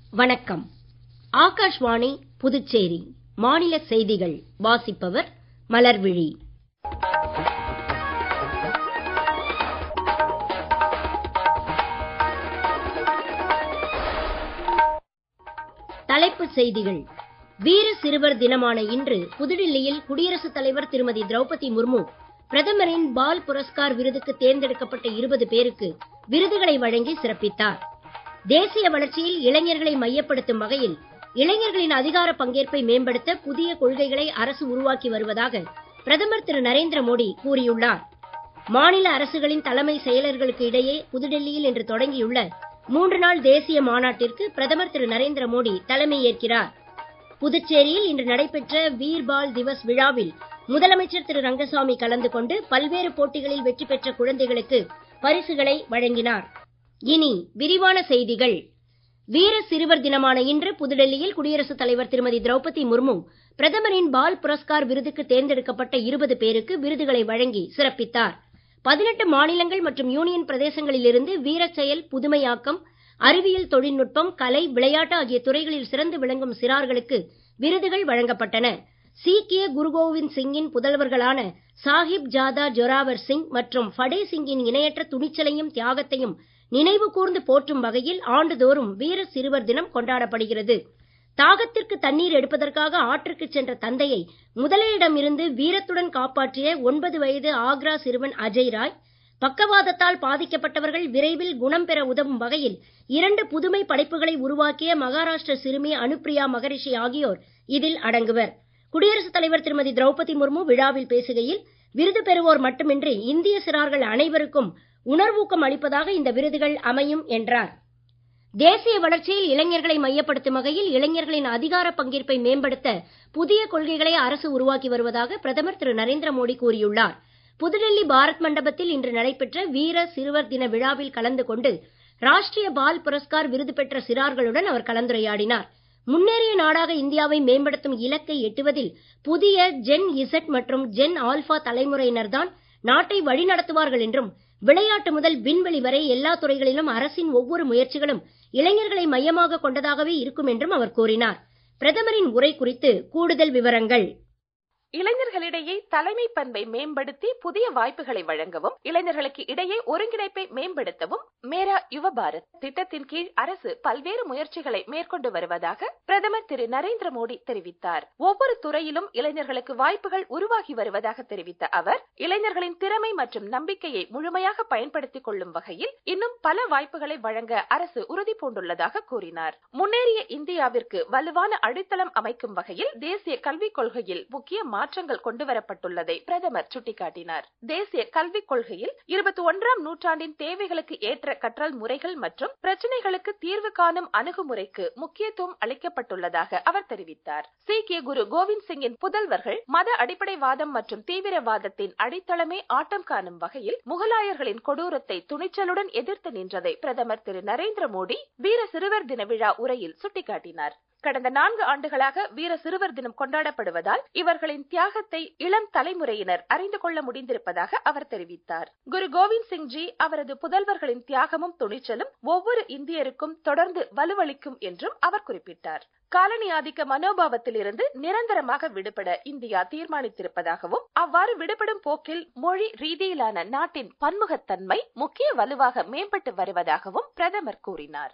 வணக்கம் ஆகாஷ்வாணி புதுச்சேரி மாநில செய்திகள் வாசிப்பவர் மலர்விழி தலைப்புச் செய்திகள் வீர சிறுவர் தினமான இன்று புதுடில்லியில் குடியரசுத் தலைவர் திருமதி திரௌபதி முர்மு பிரதமரின் பால் புரஸ்கார் விருதுக்கு தேர்ந்தெடுக்கப்பட்ட இருபது பேருக்கு விருதுகளை வழங்கி சிறப்பித்தார் தேசிய வளர்ச்சியில் இளைஞர்களை மையப்படுத்தும் வகையில் இளைஞர்களின் அதிகார பங்கேற்பை மேம்படுத்த புதிய கொள்கைகளை அரசு உருவாக்கி வருவதாக பிரதமர் திரு நரேந்திர மோடி கூறியுள்ளார் மாநில அரசுகளின் தலைமை செயலர்களுக்கு இடையே புதுடெல்லியில் இன்று தொடங்கியுள்ள மூன்று நாள் தேசிய மாநாட்டிற்கு பிரதமர் திரு நரேந்திர மோடி தலைமையேற்கிறார் புதுச்சேரியில் இன்று நடைபெற்ற வீர் பால் திவஸ் விழாவில் முதலமைச்சர் திரு ரங்கசாமி கலந்து கொண்டு பல்வேறு போட்டிகளில் வெற்றி பெற்ற குழந்தைகளுக்கு பரிசுகளை வழங்கினார் இனி விரிவான செய்திகள் வீர சிறுவர் தினமான இன்று புதுடெல்லியில் குடியரசுத் தலைவர் திருமதி திரௌபதி முர்மு பிரதமரின் பால் புரஸ்கார் விருதுக்கு தேர்ந்தெடுக்கப்பட்ட இருபது பேருக்கு விருதுகளை வழங்கி சிறப்பித்தார் பதினெட்டு மாநிலங்கள் மற்றும் யூனியன் பிரதேசங்களிலிருந்து வீரச் செயல் புதுமையாக்கம் அறிவியல் தொழில்நுட்பம் கலை விளையாட்டு ஆகிய துறைகளில் சிறந்து விளங்கும் சிறார்களுக்கு விருதுகள் வழங்கப்பட்டன சீக்கிய குரு கோவிந்த் சிங்கின் புதல்வர்களான சாஹிப் ஜாதா ஜொராவர் சிங் மற்றும் ஃபடே சிங்கின் இணையற்ற துணிச்சலையும் தியாகத்தையும் நினைவு கூர்ந்து போற்றும் வகையில் ஆண்டுதோறும் வீர சிறுவர் தினம் கொண்டாடப்படுகிறது தாகத்திற்கு தண்ணீர் எடுப்பதற்காக ஆற்றுக்கு சென்ற தந்தையை முதலையிடம் இருந்து வீரத்துடன் காப்பாற்றிய ஒன்பது வயது ஆக்ரா சிறுவன் அஜய் ராய் பக்கவாதத்தால் பாதிக்கப்பட்டவர்கள் விரைவில் குணம் பெற உதவும் வகையில் இரண்டு புதுமை படைப்புகளை உருவாக்கிய மகாராஷ்டிர சிறுமி அனுப்பிரியா மகரிஷி ஆகியோர் இதில் அடங்குவர் குடியரசுத் தலைவர் திருமதி திரௌபதி முர்மு விழாவில் பேசுகையில் விருது பெறுவோர் மட்டுமின்றி இந்திய சிறார்கள் அனைவருக்கும் உணர்வூக்கம் அளிப்பதாக இந்த விருதுகள் அமையும் என்றார் தேசிய வளர்ச்சியில் இளைஞர்களை மையப்படுத்தும் வகையில் இளைஞர்களின் அதிகார பங்கேற்பை மேம்படுத்த புதிய கொள்கைகளை அரசு உருவாக்கி வருவதாக பிரதமர் திரு நரேந்திர மோடி கூறியுள்ளார் புதுடெல்லி பாரத் மண்டபத்தில் இன்று நடைபெற்ற வீர சிறுவர் தின விழாவில் கலந்து கொண்டு ராஷ்டிரிய பால் புரஸ்கார் விருது பெற்ற சிறார்களுடன் அவர் கலந்துரையாடினார் முன்னேறிய நாடாக இந்தியாவை மேம்படுத்தும் இலக்கை எட்டுவதில் புதிய ஜென் இசட் மற்றும் ஜென் ஆல்பா தலைமுறையினர் தான் நாட்டை வழிநடத்துவார்கள் என்றும் விளையாட்டு முதல் விண்வெளி வரை எல்லா துறைகளிலும் அரசின் ஒவ்வொரு முயற்சிகளும் இளைஞர்களை மையமாக கொண்டதாகவே இருக்கும் என்றும் அவர் கூறினார் பிரதமரின் உரை குறித்து கூடுதல் விவரங்கள் இளைஞர்களிடையே தலைமை பண்பை மேம்படுத்தி புதிய வாய்ப்புகளை வழங்கவும் இளைஞர்களுக்கு இடையே ஒருங்கிணைப்பை மேம்படுத்தவும் மேரா யுவ பாரத் திட்டத்தின் கீழ் அரசு பல்வேறு முயற்சிகளை மேற்கொண்டு வருவதாக பிரதமர் திரு நரேந்திர மோடி தெரிவித்தார் ஒவ்வொரு துறையிலும் இளைஞர்களுக்கு வாய்ப்புகள் உருவாகி வருவதாக தெரிவித்த அவர் இளைஞர்களின் திறமை மற்றும் நம்பிக்கையை முழுமையாக பயன்படுத்திக் கொள்ளும் வகையில் இன்னும் பல வாய்ப்புகளை வழங்க அரசு உறுதி பூண்டுள்ளதாக கூறினார் முன்னேறிய இந்தியாவிற்கு வலுவான அடித்தளம் அமைக்கும் வகையில் தேசிய கல்விக் கொள்கையில் முக்கிய மாற்றங்கள் கொண்டுவரப்பட்டுள்ளதை பிரதமர் சுட்டிக்காட்டினார் தேசிய கல்விக் கொள்கையில் இருபத்தி ஒன்றாம் நூற்றாண்டின் தேவைகளுக்கு ஏற்ற கற்றல் முறைகள் மற்றும் பிரச்சனைகளுக்கு தீர்வு காணும் அணுகுமுறைக்கு முக்கியத்துவம் அளிக்கப்பட்டுள்ளதாக அவர் தெரிவித்தார் சீக்கிய குரு கோவிந்த் சிங்கின் புதல்வர்கள் மத அடிப்படைவாதம் மற்றும் தீவிரவாதத்தின் அடித்தளமே ஆட்டம் காணும் வகையில் முகலாயர்களின் கொடூரத்தை துணிச்சலுடன் எதிர்த்து நின்றதை பிரதமர் திரு நரேந்திர மோடி வீர சிறுவர் தின விழா உரையில் சுட்டிக்காட்டினார் கடந்த நான்கு ஆண்டுகளாக வீர சிறுவர் தினம் கொண்டாடப்படுவதால் இவர்களின் தியாகத்தை இளம் தலைமுறையினர் அறிந்து கொள்ள முடிந்திருப்பதாக அவர் தெரிவித்தார் குரு கோவிந்த் சிங் ஜி அவரது புதல்வர்களின் தியாகமும் துணிச்சலும் ஒவ்வொரு இந்தியருக்கும் தொடர்ந்து வலுவளிக்கும் என்றும் அவர் குறிப்பிட்டார் காலனி ஆதிக்க மனோபாவத்தில் இருந்து நிரந்தரமாக விடுபட இந்தியா தீர்மானித்திருப்பதாகவும் அவ்வாறு விடுபடும் போக்கில் மொழி ரீதியிலான நாட்டின் பன்முகத்தன்மை முக்கிய வலுவாக மேம்பட்டு வருவதாகவும் பிரதமர் கூறினார்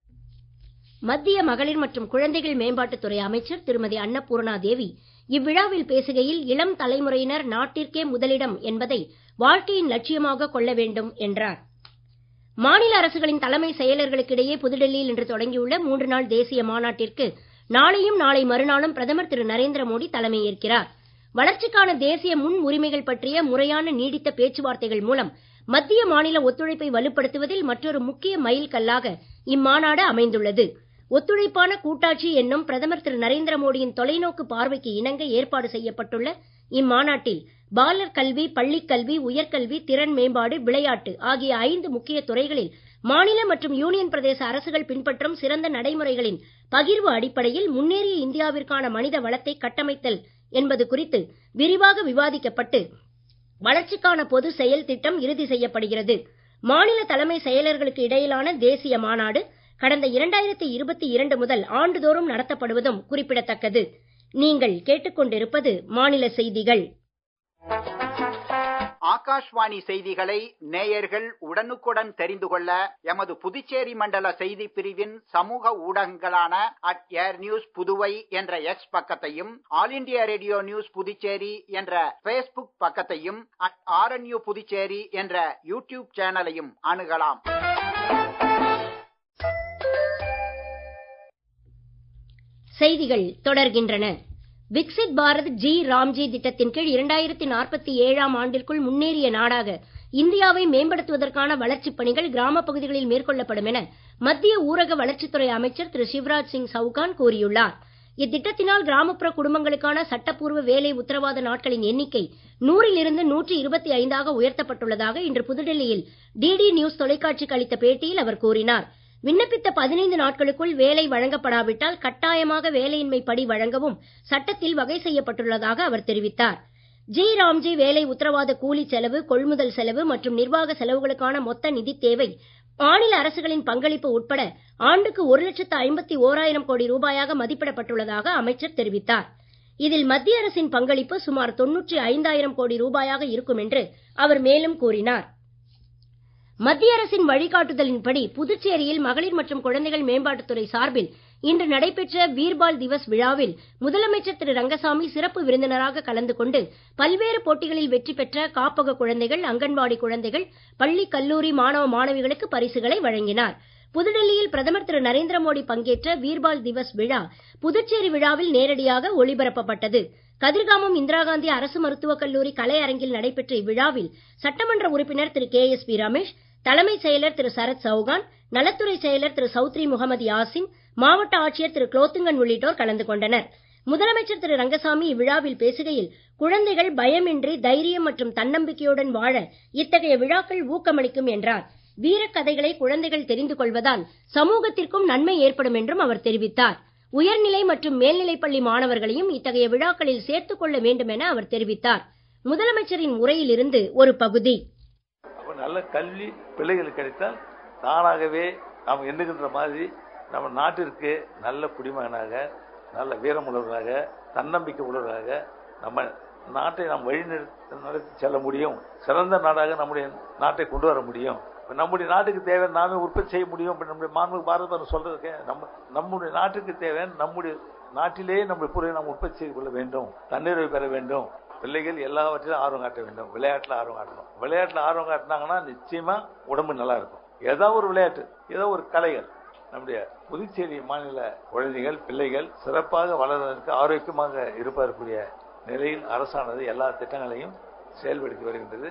மத்திய மகளிர் மற்றும் குழந்தைகள் மேம்பாட்டுத்துறை அமைச்சர் திருமதி அன்னபூர்ணா தேவி இவ்விழாவில் பேசுகையில் இளம் தலைமுறையினர் நாட்டிற்கே முதலிடம் என்பதை வாழ்க்கையின் லட்சியமாக கொள்ள வேண்டும் என்றார் மாநில அரசுகளின் தலைமை செயலர்களுக்கிடையே புதுடெல்லியில் இன்று தொடங்கியுள்ள மூன்று நாள் தேசிய மாநாட்டிற்கு நாளையும் நாளை மறுநாளும் பிரதமர் திரு நரேந்திர மோடி தலைமையேற்கிறார் வளர்ச்சிக்கான தேசிய முன் உரிமைகள் பற்றிய முறையான நீடித்த பேச்சுவார்த்தைகள் மூலம் மத்திய மாநில ஒத்துழைப்பை வலுப்படுத்துவதில் மற்றொரு முக்கிய மைல் கல்லாக இம்மாநாடு அமைந்துள்ளது ஒத்துழைப்பான கூட்டாட்சி என்னும் பிரதமர் திரு நரேந்திர மோடியின் தொலைநோக்கு பார்வைக்கு இணங்க ஏற்பாடு செய்யப்பட்டுள்ள இம்மாநாட்டில் பாலர் கல்வி பள்ளிக் கல்வி உயர்கல்வி திறன் மேம்பாடு விளையாட்டு ஆகிய ஐந்து முக்கிய துறைகளில் மாநில மற்றும் யூனியன் பிரதேச அரசுகள் பின்பற்றும் சிறந்த நடைமுறைகளின் பகிர்வு அடிப்படையில் முன்னேறிய இந்தியாவிற்கான மனித வளத்தை கட்டமைத்தல் என்பது குறித்து விரிவாக விவாதிக்கப்பட்டு வளர்ச்சிக்கான பொது செயல் திட்டம் இறுதி செய்யப்படுகிறது மாநில தலைமை செயலர்களுக்கு இடையிலான தேசிய மாநாடு கடந்த இரண்டாயிரத்தி இருபத்தி இரண்டு முதல் ஆண்டுதோறும் நடத்தப்படுவதும் குறிப்பிடத்தக்கது நீங்கள் கேட்டுக்கொண்டிருப்பது மாநில செய்திகள் ஆகாஷ்வாணி செய்திகளை நேயர்கள் உடனுக்குடன் தெரிந்து கொள்ள எமது புதுச்சேரி மண்டல செய்தி பிரிவின் சமூக ஊடகங்களான அட் ஏர் நியூஸ் புதுவை என்ற எக்ஸ் பக்கத்தையும் all India radio news Puducherry என்ற பேஸ்புக் பக்கத்தையும் அட் ஆர்என்யூ புதுச்சேரி என்ற யூடியூப் சேனலையும் அணுகலாம் செய்திகள் தொடர்கின்றன விக்சித் பாரத் ஜி ராம்ஜி திட்டத்தின் கீழ் இரண்டாயிரத்தி நாற்பத்தி ஏழாம் ஆண்டிற்குள் முன்னேறிய நாடாக இந்தியாவை மேம்படுத்துவதற்கான வளர்ச்சிப் பணிகள் கிராமப் பகுதிகளில் மேற்கொள்ளப்படும் என மத்திய ஊரக வளர்ச்சித்துறை அமைச்சர் திரு சிவராஜ் சிங் சவுகான் கூறியுள்ளார் இத்திட்டத்தினால் கிராமப்புற குடும்பங்களுக்கான சட்டப்பூர்வ வேலை உத்தரவாத நாட்களின் எண்ணிக்கை நூறில் இருந்து நூற்றி இருபத்தி ஐந்தாக உயர்த்தப்பட்டுள்ளதாக இன்று புதுடெல்லியில் டிடி நியூஸ் தொலைக்காட்சிக்கு அளித்த பேட்டியில் அவர் கூறினார் விண்ணப்பித்த பதினைந்து நாட்களுக்குள் வேலை வழங்கப்படாவிட்டால் கட்டாயமாக வேலையின்மை படி வழங்கவும் சட்டத்தில் வகை செய்யப்பட்டுள்ளதாக அவர் தெரிவித்தார் ஜி ராம்ஜி வேலை உத்தரவாத கூலி செலவு கொள்முதல் செலவு மற்றும் நிர்வாக செலவுகளுக்கான மொத்த நிதி தேவை மாநில அரசுகளின் பங்களிப்பு உட்பட ஆண்டுக்கு ஒரு லட்சத்து ஐம்பத்தி ஓராயிரம் கோடி ரூபாயாக மதிப்பிடப்பட்டுள்ளதாக அமைச்சர் தெரிவித்தார் இதில் மத்திய அரசின் பங்களிப்பு சுமார் தொன்னூற்றி ஐந்தாயிரம் கோடி ரூபாயாக இருக்கும் என்று அவர் மேலும் கூறினார் மத்திய அரசின் வழிகாட்டுதலின்படி புதுச்சேரியில் மகளிர் மற்றும் குழந்தைகள் மேம்பாட்டுத்துறை சார்பில் இன்று நடைபெற்ற வீர்பால் திவஸ் விழாவில் முதலமைச்சர் திரு ரங்கசாமி சிறப்பு விருந்தினராக கலந்து கொண்டு பல்வேறு போட்டிகளில் வெற்றி பெற்ற காப்பக குழந்தைகள் அங்கன்வாடி குழந்தைகள் பள்ளி கல்லூரி மாணவ மாணவிகளுக்கு பரிசுகளை வழங்கினார் புதுடெல்லியில் பிரதமர் திரு நரேந்திர மோடி பங்கேற்ற வீர்பால் திவஸ் விழா புதுச்சேரி விழாவில் நேரடியாக ஒளிபரப்பப்பட்டது கதிர்காமம் இந்திரா காந்தி அரசு மருத்துவக் கல்லூரி கலை அரங்கில் நடைபெற்ற இவ்விழாவில் சட்டமன்ற உறுப்பினர் Thiru K S P Ramesh தலைமைச் செயலர் திரு சரத் சௌகான் நலத்துறை செயலர் திரு சௌத்ரி முகமது யாசின் மாவட்ட ஆட்சியர் திரு குலோத்துங்கன் உள்ளிட்டோர் கலந்து கொண்டனர் முதலமைச்சர் திரு ரங்கசாமி இவ்விழாவில் பேசுகையில் குழந்தைகள் பயமின்றி தைரியம் மற்றும் தன்னம்பிக்கையுடன் வாழ இத்தகைய விழாக்கள் ஊக்கமளிக்கும் என்றார் வீரக்கதைகளை குழந்தைகள் தெரிந்து கொள்வதால் சமூகத்திற்கும் நன்மை ஏற்படும் என்றும் அவர் தெரிவித்தார் உயர்நிலை மற்றும் மேல்நிலைப் பள்ளி மாணவர்களையும் இத்தகைய விழாக்களில் சேர்த்துக் கொள்ள வேண்டும் என அவர் தெரிவித்தார் முதலமைச்சரின் உரையிலிருந்து ஒரு பகுதி அப்ப நல்ல கல்வி பிள்ளைகளுக்கு கிடைத்தால் தானாகவே நாம் எண்ணுகின்ற மாதிரி நம்ம நாட்டிற்கு நல்ல குடிமகனாக நல்ல வீரமுள்ளவராக தன்னம்பிக்கை உள்ளவராக நம்ம நாட்டை நாம் வழி நடத்தி செல்ல முடியும் சிறந்த நாடாக நம்முடைய நாட்டை கொண்டு வர முடியும் இப்ப நம்முடைய நாட்டுக்கு தேவை நாமே உற்பத்தி செய்ய முடியும் இப்ப நம்முடைய மாண்பு பாரத சொல்றதுக்கு நம்ம நம்முடைய நாட்டுக்கு தேவை நம்முடைய நாட்டிலேயே நம்முடைய பொருளை நாம் உற்பத்தி செய்து கொள்ள வேண்டும் தண்ணீரை பெற வேண்டும் பிள்ளைகள் எல்லாவற்றிலும் ஆர்வம் காட்ட வேண்டும் விளையாட்டுல ஆர்வம் காட்டணும் விளையாட்டுல ஆர்வம் காட்டினாங்கன்னா நிச்சயமா உடம்பு நல்லா இருக்கும் ஏதோ ஒரு விளையாட்டு ஏதோ ஒரு கலைகள் நம்முடைய புதுச்சேரி மாநில குழந்தைகள் பிள்ளைகள் சிறப்பாக வளர்வதற்கு ஆரோக்கியமாக இருப்பதற்குரிய நிலையில் அரசானது எல்லா திட்டங்களையும் செயல்படுத்தி வருகின்றது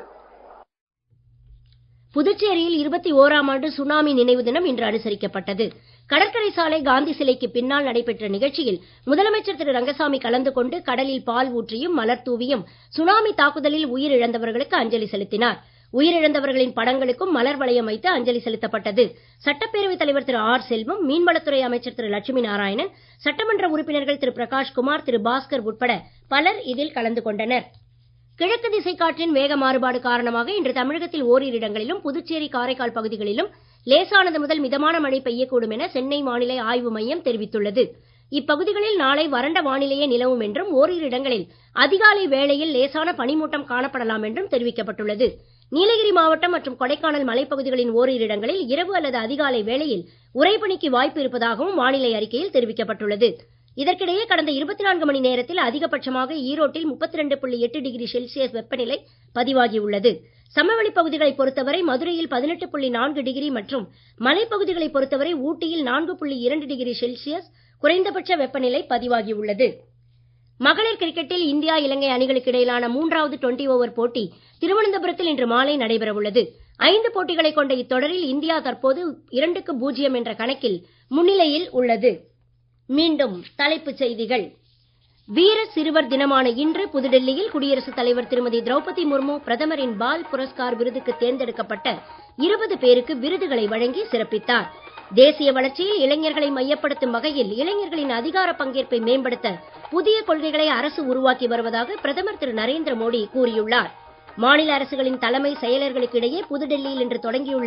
புதுச்சேரியில் இருபத்தி ஓராம் ஆண்டு சுனாமி நினைவு தினம் இன்று அனுசரிக்கப்பட்டது கடற்கரை சாலை காந்தி சிலைக்கு பின்னால் நடைபெற்ற நிகழ்ச்சியில் முதலமைச்சர் திரு ரங்கசாமி கலந்து கொண்டு கடலில் பால் ஊற்றியும் மலர் தூவியும் சுனாமி தாக்குதலில் உயிரிழந்தவர்களுக்கு அஞ்சலி செலுத்தினார் உயிரிழந்தவர்களின் படங்களுக்கும் மலர் வளையம் வைத்து அஞ்சலி செலுத்தப்பட்டது சட்டப்பேரவைத் தலைவர் திரு ஆர் செல்வம் மீன்வளத்துறை அமைச்சர் திரு லட்சுமி நாராயணன் சட்டமன்ற உறுப்பினர்கள் திரு பிரகாஷ் குமார் திரு பாஸ்கர் உட்பட பலர் இதில் கலந்து கொண்டனர் கிழக்கு திசை காற்றின் வேக மாறுபாடு காரணமாக இன்று தமிழகத்தில் ஓரிரு இடங்களிலும் புதுச்சேரி காரைக்கால் பகுதிகளிலும் லேசானது முதல் மிதமான மழை பெய்யக்கூடும் என சென்னை வானிலை ஆய்வு மையம் தெரிவித்துள்ளது இப்பகுதிகளில் நாளை வறண்ட வானிலையே நிலவும் என்றும் ஓரிரு இடங்களில் அதிகாலை வேளையில் லேசான பனிமூட்டம் காணப்படலாம் என்றும் தெரிவிக்கப்பட்டுள்ளது நீலகிரி மாவட்டம் மற்றும் கொடைக்கானல் மலைப்பகுதிகளின் ஓரிரு இடங்களில் இரவு அல்லது அதிகாலை வேளையில் உறைபனிக்கு வாய்ப்பு இருப்பதாகவும் வானிலை அறிக்கையில் தெரிவிக்கப்பட்டுள்ளது இதற்கிடையே கடந்த இருபத்தி நான்கு மணி நேரத்தில் அதிகபட்சமாக ஈரோட்டில் முப்பத்தி ரெண்டு புள்ளி எட்டு டிகிரி செல்சியஸ் வெப்பநிலை பதிவாகியுள்ளது சமவெளி பகுதிகளை பொறுத்தவரை மதுரையில் பதினெட்டு புள்ளி நான்கு டிகிரி மற்றும் மலைப்பகுதிகளை பொறுத்தவரை ஊட்டியில் நான்கு புள்ளி இரண்டு டிகிரி செல்சியஸ் குறைந்தபட்ச வெப்பநிலை பதிவாகியுள்ளது மகளிர் கிரிக்கெட்டில் இந்தியா இலங்கை அணிகளுக்கு இடையிலான மூன்றாவது டுவெண்டி ஓவர் போட்டி திருவனந்தபுரத்தில் இன்று மாலை நடைபெற உள்ளது ஐந்து போட்டிகளை கொண்ட இத்தொடரில் இந்தியா தற்போது இரண்டுக்கு பூஜ்ஜியம் என்ற கணக்கில் முன்னிலையில் உள்ளது மீண்டும் தலைப்புச் செய்திகள் வீர சிறுவர் தினமான இன்று புதுடெல்லியில் குடியரசுத் தலைவர் திருமதி திரௌபதி முர்மு பிரதமரின் பால் புரஸ்கார் விருதுக்கு தேர்ந்தெடுக்கப்பட்ட இருபது பேருக்கு விருதுகளை வழங்கி சிறப்பித்தார் தேசிய வளர்ச்சியில் இளைஞர்களை மையப்படுத்தும் வகையில் இளைஞர்களின் அதிகார பங்கேற்பை மேம்படுத்த புதிய கொள்கைகளை அரசு உருவாக்கி வருவதாக பிரதமர் திரு நரேந்திர மோடி கூறியுள்ளார் மாநில அரசுகளின் தலைமை செயலர்களுக்கு இடையே புதுடெல்லியில் இன்று தொடங்கியுள்ள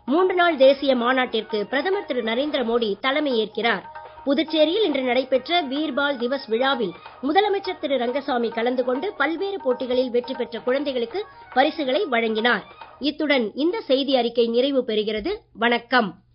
மூன்று நாள் தேசிய மாநாட்டிற்கு பிரதமர் திரு நரேந்திர மோடி தலைமையேற்கிறார் புதுச்சேரியில் இன்று நடைபெற்ற வீர்பால் திவஸ் விழாவில் முதலமைச்சர் திரு ரங்கசாமி கலந்து கொண்டு பல்வேறு போட்டிகளில் வெற்றி பெற்ற குழந்தைகளுக்கு பரிசுகளை வழங்கினார் இத்துடன் இந்த செய்தி அறிக்கை நிறைவு பெறுகிறது வணக்கம்